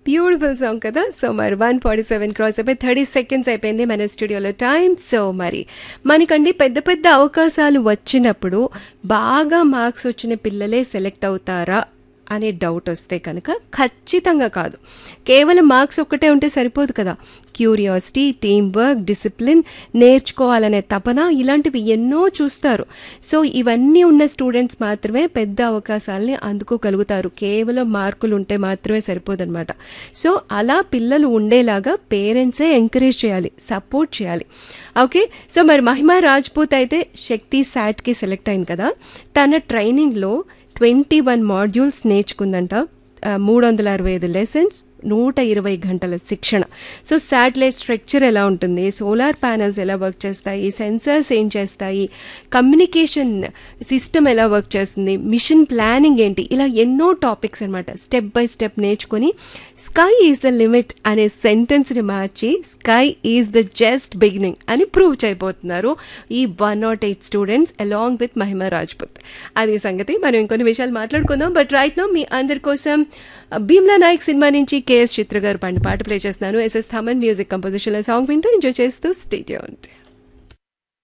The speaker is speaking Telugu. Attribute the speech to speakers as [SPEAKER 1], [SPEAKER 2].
[SPEAKER 1] బ్యూటిఫుల్ సాంగ్ కదా సో మరి వన్ ఫార్టీ సెవెన్ క్రాస్ అయిపోయి థర్టీ సెకండ్స్ అయిపోయింది మన స్టూడియోలో టైం సో మరి మనకండి పెద్ద పెద్ద అవకాశాలు వచ్చినప్పుడు బాగా మార్క్స్ వచ్చిన పిల్లలే సెలెక్ట్ అవుతారా అనే డౌట్ వస్తే కనుక ఖచ్చితంగా కాదు కేవలం మార్క్స్ ఒక్కటే ఉంటే సరిపోదు కదా క్యూరియాసిటీ టీం వర్క్ డిసిప్లిన్ నేర్చుకోవాలనే తపన ఇలాంటివి ఎన్నో చూస్తారు సో ఇవన్నీ ఉన్న స్టూడెంట్స్ మాత్రమే పెద్ద అవకాశాలని అందుకోగలుగుతారు కేవలం మార్కులు ఉంటే మాత్రమే సరిపోదన్నమాట సో అలా పిల్లలు ఉండేలాగా పేరెంట్సే ఎంకరేజ్ చేయాలి సపోర్ట్ చేయాలి ఓకే సో మరి మహిమా రాజ్పూత్ అయితే శక్తి శాట్కి సెలెక్ట్ అయింది కదా తన ట్రైనింగ్లో ట్వంటీ వన్ మాడ్యూల్స్ నేర్చుకుందంట మూడు వందల అరవై ఐదు లెసన్స్ నూట ఇరవై గంటల శిక్షణ సో శాటిలైట్ స్ట్రక్చర్ ఎలా ఉంటుంది సోలార్ ప్యానల్స్ ఎలా వర్క్ చేస్తాయి సెన్సర్స్ ఏం చేస్తాయి కమ్యూనికేషన్ సిస్టమ్ ఎలా వర్క్ చేస్తుంది మిషన్ ప్లానింగ్ ఏంటి ఇలా ఎన్నో టాపిక్స్ అనమాట స్టెప్ బై స్టెప్ నేర్చుకొని స్కై ఈజ్ ద లిమిట్ అనే సెంటెన్స్ని మార్చి sky is the just beginning అని ప్రూవ్ చేయబోతున్నారు ఈ one nought eight students along with Mahima Rajput అది సంగతి మనం ఇంకొన్ని విషయాలు మాట్లాడుకుందాం బట్ రైట్ నో మీ అందరి కోసం భీమ్లా నాయక్ సినిమా నుంచి కేఎస్ చిత్ర గారు పండి పాట ప్లే చేస్తున్నాను SS Thaman music composition song వింటూ ఎంజాయ్ చేస్తూ స్టేట్